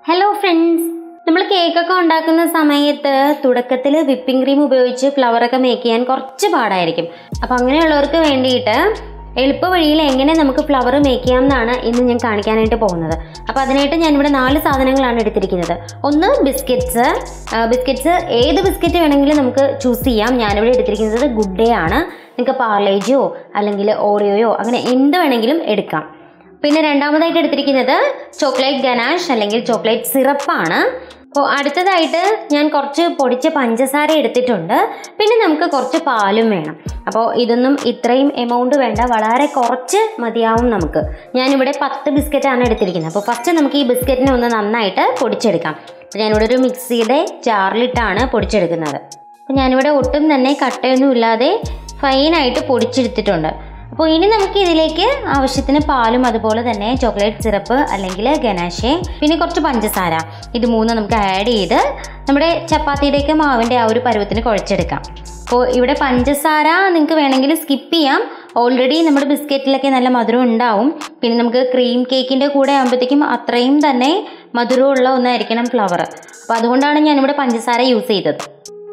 hello friends നമ്മൾ കേക്കൊക്കെ ഉണ്ടാക്കുന്ന സമയത്ത് തുടക്കത്തിൽ വിപ്പിംഗ് ക്രീം ഉപയോഗിച്ച് ഫ്ലവറൊക്കെ മേക്ക് ചെയ്യാൻ കുറച്ച് പാടായിരിക്കും അപ്പോൾ അങ്ങനെയുള്ളവർക്ക് വേണ്ടിയിട്ട് എളുപ്പ വഴിയിൽ എങ്ങനെ നമുക്ക് ഫ്ലവർ മേക്ക് ചെയ്യാം എന്നാണ് ഇന്ന് ഞാൻ കാണിക്കാനായിട്ട് പോകുന്നത് അപ്പോൾ അതിനായിട്ട് ഞാനിവിടെ നാല് സാധനങ്ങളാണ് എടുത്തിരിക്കുന്നത് ഒന്ന് ബിസ്ക്കറ്റ്സ് ബിസ്ക്കറ്റ്സ് ഏത് ബിസ്ക്കറ്റ് വേണമെങ്കിലും നമുക്ക് ചൂസ് ചെയ്യാം ഞാനിവിടെ എടുത്തിരിക്കുന്നത് ഗുഡ് ഡേ ആണ് നിങ്ങൾക്ക് പാർലേജോ അല്ലെങ്കിൽ ഓറിയോയോ അങ്ങനെ എന്ത് വേണമെങ്കിലും എടുക്കാം പിന്നെ രണ്ടാമതായിട്ട് എടുത്തിരിക്കുന്നത് ചോക്ലേറ്റ് ഗനാഷ് അല്ലെങ്കിൽ ചോക്ലേറ്റ് സിറപ്പാണ് അപ്പോൾ അടുത്തതായിട്ട് ഞാൻ കുറച്ച് പൊടിച്ച പഞ്ചസാര എടുത്തിട്ടുണ്ട് പിന്നെ നമുക്ക് കുറച്ച് പാലും വേണം അപ്പോൾ ഇതൊന്നും ഇത്രയും എമൗണ്ട് വേണ്ട വളരെ കുറച്ച് മതിയാവും നമുക്ക് ഞാനിവിടെ പത്ത് ബിസ്ക്കറ്റാണ് എടുത്തിരിക്കുന്നത് അപ്പോൾ ഫസ്റ്റ് നമുക്ക് ഈ ബിസ്ക്കറ്റിനെ ഒന്ന് നന്നായിട്ട് പൊടിച്ചെടുക്കാം അപ്പോൾ ഞാനിവിടെ ഒരു മിക്സിയുടെ ജാറിലിട്ടാണ് പൊടിച്ചെടുക്കുന്നത് അപ്പോൾ ഞാനിവിടെ ഒട്ടും തന്നെ കട്ടയൊന്നും ഇല്ലാതെ ഫൈനായിട്ട് പൊടിച്ചെടുത്തിട്ടുണ്ട് അപ്പോൾ ഇനി നമുക്ക് ഇതിലേക്ക് ആവശ്യത്തിന് പാലും അതുപോലെ തന്നെ ചോക്ലേറ്റ് സിറപ്പ് അല്ലെങ്കിൽ ഗനാഷെ പിന്നെ കുറച്ച് പഞ്ചസാര ഇത് മൂന്ന് നമുക്ക് ആഡ് ചെയ്ത് നമ്മുടെ ചപ്പാത്തിയുടെയൊക്കെ മാവിൻ്റെ ആ ഒരു പരുവത്തിന് കുഴച്ചെടുക്കാം അപ്പോൾ ഇവിടെ പഞ്ചസാര നിങ്ങൾക്ക് വേണമെങ്കിൽ സ്കിപ്പ് ചെയ്യാം ഓൾറെഡി നമ്മുടെ ബിസ്ക്കറ്റിലൊക്കെ നല്ല മധുരം ഉണ്ടാവും പിന്നെ നമുക്ക് ക്രീം കേക്കിൻ്റെ കൂടെ ആകുമ്പോഴത്തേക്കും അത്രയും തന്നെ മധുരമുള്ള ഒന്നായിരിക്കണം ഫ്ലവർ അപ്പോൾ അതുകൊണ്ടാണ് ഞാനിവിടെ പഞ്ചസാര യൂസ് ചെയ്തത്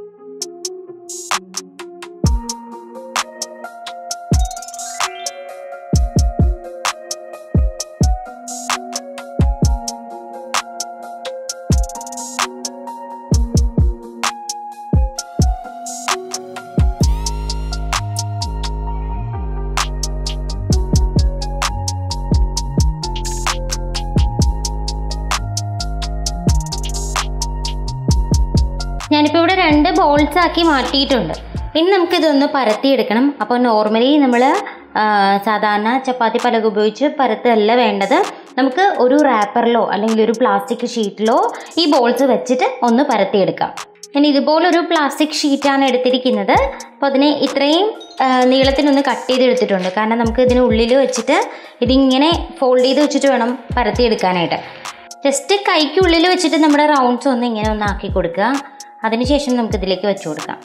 ഞാനിപ്പോൾ ഇവിടെ രണ്ട് ബോൾസ് ആക്കി മാറ്റിയിട്ടുണ്ട് ഇനി നമുക്കിതൊന്ന് പരത്തിയെടുക്കണം അപ്പോൾ നോർമലി നമ്മൾ സാധാരണ ചപ്പാത്തി പലക ഉപയോഗിച്ച് പരത്തല്ല വേണ്ടത് നമുക്ക് ഒരു റാപ്പറിലോ അല്ലെങ്കിൽ ഒരു പ്ലാസ്റ്റിക് ഷീറ്റിലോ ഈ ബോൾസ് വെച്ചിട്ട് ഒന്ന് പരത്തിയെടുക്കാം ഞാൻ ഇതുപോലൊരു പ്ലാസ്റ്റിക് ഷീറ്റാണ് എടുത്തിരിക്കുന്നത് അപ്പോൾ അതിനെ ഇത്രയും നീളത്തിനൊന്ന് കട്ട് ചെയ്തെടുത്തിട്ടുണ്ട് കാരണം നമുക്ക് ഇതിന് ഉള്ളിൽ വെച്ചിട്ട് ഇതിങ്ങനെ ഫോൾഡ് ചെയ്ത് വെച്ചിട്ട് വേണം പരത്തിയെടുക്കാനായിട്ട് ജസ്റ്റ് കൈക്കുള്ളിൽ വെച്ചിട്ട് നമ്മുടെ റൗണ്ട്സ് ഒന്ന് ഇങ്ങനെ ഒന്ന് ആക്കി കൊടുക്കുക അതിനുശേഷം നമുക്ക് ഇതിലേക്ക് വെച്ചു കൊടുക്കാം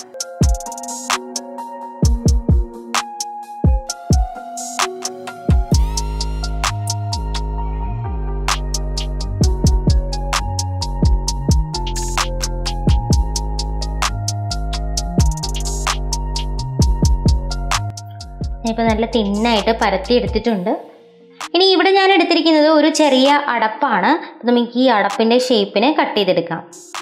ഇപ്പോൾ നല്ല തിന്നായിട്ട് പരത്തി എടുത്തിട്ടുണ്ട് ഇനി ഇവിടെ ഞാൻ എടുത്തിരിക്കുന്നത് ഒരു ചെറിയ അടപ്പാണ് നമുക്ക് ഈ അടപ്പിൻ്റെ ഷേപ്പിന് കട്ട് ചെയ്തെടുക്കാം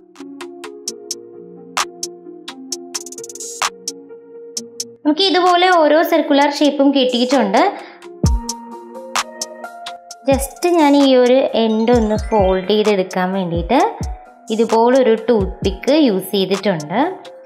നമുക്ക് ഇതുപോലെ ഓരോ സർക്കുലർ ഷേപ്പും കിട്ടിയിട്ടുണ്ട് ജസ്റ്റ് ഞാൻ ഈ ഒരു എൻഡ് ഒന്ന് ഫോൾഡ് ചെയ്തെടുക്കാൻ വേണ്ടിയിട്ട് ഇതുപോലൊരു ടൂത്ത് പിക്ക് യൂസ് ചെയ്തിട്ടുണ്ട്